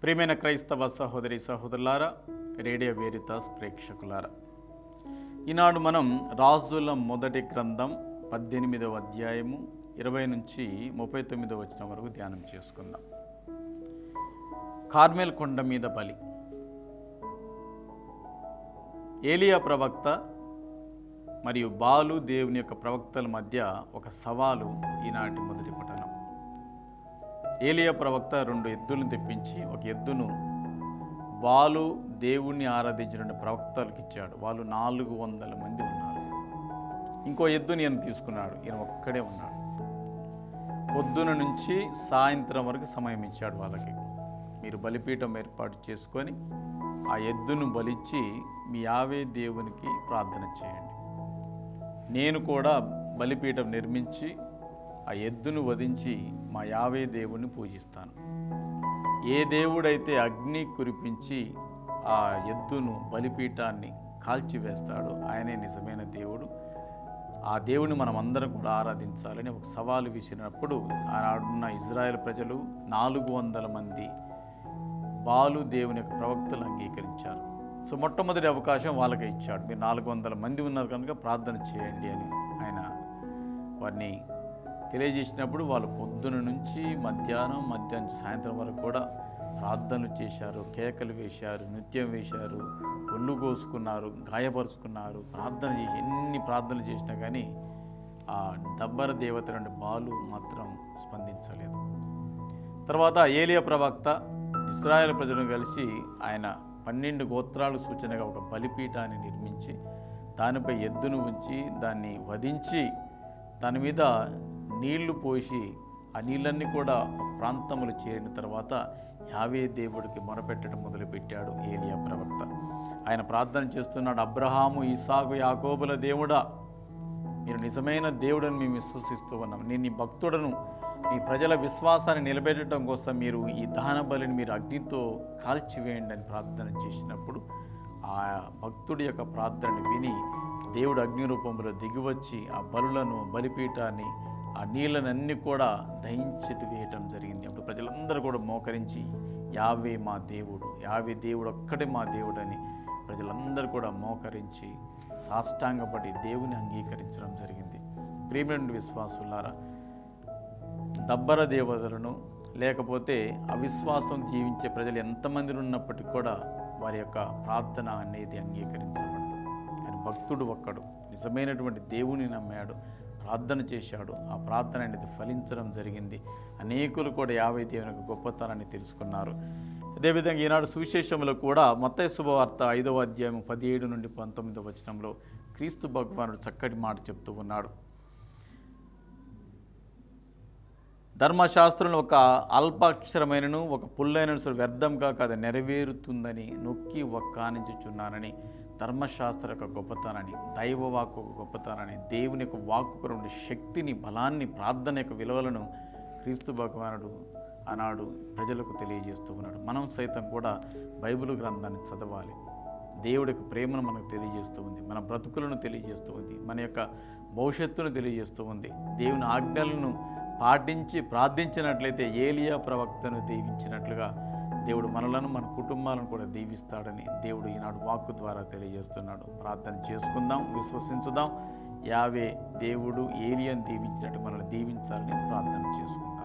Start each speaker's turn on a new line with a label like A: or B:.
A: ప్రియమైన క్రైస్తవ సహోదరి సహోదరులారా రేడియో వేరితాస్ ప్రేక్షకులారా ఈనాడు మనం రాజుల మొదటి గ్రంథం పద్దెనిమిదవ అధ్యాయము ఇరవై నుంచి ముప్పై తొమ్మిదవ వచ్చిన వరకు ధ్యానం చేసుకుందాం కార్మెల్ కొండ మీద బలి ఏలియా ప్రవక్త మరియు బాలు దేవుని యొక్క ప్రవక్తల మధ్య ఒక సవాలు ఈనాటి మొదటి పఠనం ఏలియా ప్రవక్త రెండు ఎద్దులను తెప్పించి ఒక ఎద్దును బాలు దేవుణ్ణి ఆరాధించిన ప్రవక్తలకు ఇచ్చాడు వాళ్ళు నాలుగు వందల మంది ఉన్నారు ఇంకో ఎద్దుని ఈయన తీసుకున్నాడు ఈయన ఒక్కడే ఉన్నాడు పొద్దున నుంచి సాయంత్రం వరకు సమయం ఇచ్చాడు వాళ్ళకి మీరు బలిపీఠం ఏర్పాటు చేసుకొని ఆ ఎద్దును బలిచ్చి మీ యావే దేవునికి ప్రార్థన చేయండి నేను కూడా బలిపీఠం నిర్మించి ఆ ఎద్దును వధించి మా యావే దేవుణ్ణి పూజిస్తాను ఏ దేవుడైతే అగ్ని కురిపించి ఆ ఎద్దును బలిపీఠాన్ని కాల్చివేస్తాడో ఆయనే నిజమైన దేవుడు ఆ దేవుని మనం అందరం కూడా ఆరాధించాలని ఒక సవాలు విసిరినప్పుడు ఆనాడున్న ఇజ్రాయెల్ ప్రజలు నాలుగు వందల మంది బాలు దేవుని యొక్క ప్రవక్తలు అంగీకరించారు సో మొట్టమొదటి అవకాశం వాళ్ళకే ఇచ్చాడు మీరు నాలుగు వందల మంది ఉన్నారు కనుక ప్రార్థన చేయండి అని ఆయన వారిని తెలియజేసినప్పుడు వాళ్ళు పొద్దున నుంచి మధ్యాహ్నం మధ్యాహ్నం నుంచి సాయంత్రం వరకు కూడా ప్రార్థనలు చేశారు కేకలు వేశారు నృత్యం వేశారు ఒళ్ళు కోసుకున్నారు గాయపరుచుకున్నారు ప్రార్థన చేసి ఎన్ని ప్రార్థనలు చేసినా కానీ ఆ దబ్బర దేవత నుండి బాలు మాత్రం స్పందించలేదు తర్వాత ఏలియా ప్రవక్త ఇస్రాయేల్ ప్రజలను కలిసి ఆయన పన్నెండు గోత్రాలు సూచనగా ఒక బలిపీఠాన్ని నిర్మించి దానిపై ఎద్దును ఉంచి దాన్ని వధించి దాని మీద నీళ్లు పోసి ఆ నీళ్ళన్నీ కూడా ఒక ప్రాంతములు చేరిన తర్వాత యావే దేవుడికి మొరపెట్టడం మొదలుపెట్టాడు ఏలియా ప్రవక్త ఆయన ప్రార్థన చేస్తున్నాడు అబ్రహాము ఇసాకు యాకోబుల దేవుడా మీరు నిజమైన దేవుడని మేము విశ్వసిస్తూ ఉన్నాం నేను నీ భక్తుడను మీ ప్రజల విశ్వాసాన్ని నిలబెట్టడం కోసం మీరు ఈ దహన బలిని మీరు అగ్నితో కాల్చివేయండి అని ప్రార్థన చేసినప్పుడు ఆ భక్తుడి యొక్క ప్రార్థనని విని దేవుడు అగ్ని రూపంలో దిగివచ్చి ఆ బలులను బలిపీఠాన్ని ఆ నీళ్ళనన్నీ కూడా దహించి వేయటం జరిగింది అప్పుడు ప్రజలందరూ కూడా మోకరించి యావే మా దేవుడు యావే దేవుడు ఒక్కడే మా దేవుడు అని ప్రజలందరూ కూడా మోకరించి సాష్టాంగపడి దేవుని అంగీకరించడం జరిగింది ప్రేమైన విశ్వాసులారా దబ్బర దేవతలను లేకపోతే అవిశ్వాసం జీవించే ప్రజలు ఎంతమంది ఉన్నప్పటికీ కూడా వారి యొక్క ప్రార్థన అనేది అంగీకరించబడదు కానీ భక్తుడు ఒక్కడు నిజమైనటువంటి దేవుని నమ్మాడు ప్రార్థన చేశాడు ఆ ప్రార్థన అనేది ఫలించడం జరిగింది అనేకులు కూడా యాభై దేవుని యొక్క గొప్పతనాన్ని తెలుసుకున్నారు అదేవిధంగా ఈనాడు సువిశేషంలో కూడా మత్తయి శుభవార్త ఐదవ అధ్యాయం పదిహేడు నుండి పంతొమ్మిదవ వచనంలో క్రీస్తు భగవానుడు చక్కటి మాట చెప్తూ ఉన్నాడు ధర్మశాస్త్రంలో ఒక అల్పాక్షరమైనను ఒక పుల్లైన వ్యర్థం కాక అది నెరవేరుతుందని నొక్కి ఒక్కానించుచున్నానని ధర్మశాస్త్ర యొక్క గొప్పతనాన్ని దైవ వాక్కు యొక్క గొప్పతనాన్ని దేవుని యొక్క వాక్కు నుండి శక్తిని బలాన్ని ప్రార్థన యొక్క విలువలను క్రీస్తు భగవానుడు ఆనాడు ప్రజలకు తెలియజేస్తూ ఉన్నాడు మనం సైతం కూడా బైబిల్ గ్రంథాన్ని చదవాలి దేవుడి యొక్క ప్రేమను మనకు తెలియజేస్తూ ఉంది మన బ్రతుకులను తెలియజేస్తూ ఉంది మన యొక్క భవిష్యత్తును తెలియజేస్తూ ఉంది దేవుని ఆజ్ఞలను పాటించి ప్రార్థించినట్లయితే ఏలియా ప్రవక్తను దీవించినట్లుగా దేవుడు మనలను మన కుటుంబాలను కూడా దీవిస్తాడని దేవుడు ఈనాడు వాక్కు ద్వారా తెలియజేస్తున్నాడు ప్రార్థన చేసుకుందాం విశ్వసించుదాం యావే దేవుడు ఏలియన్ దీవించినట్టు మనల్ని దీవించాలని ప్రార్థన చేసుకుందాం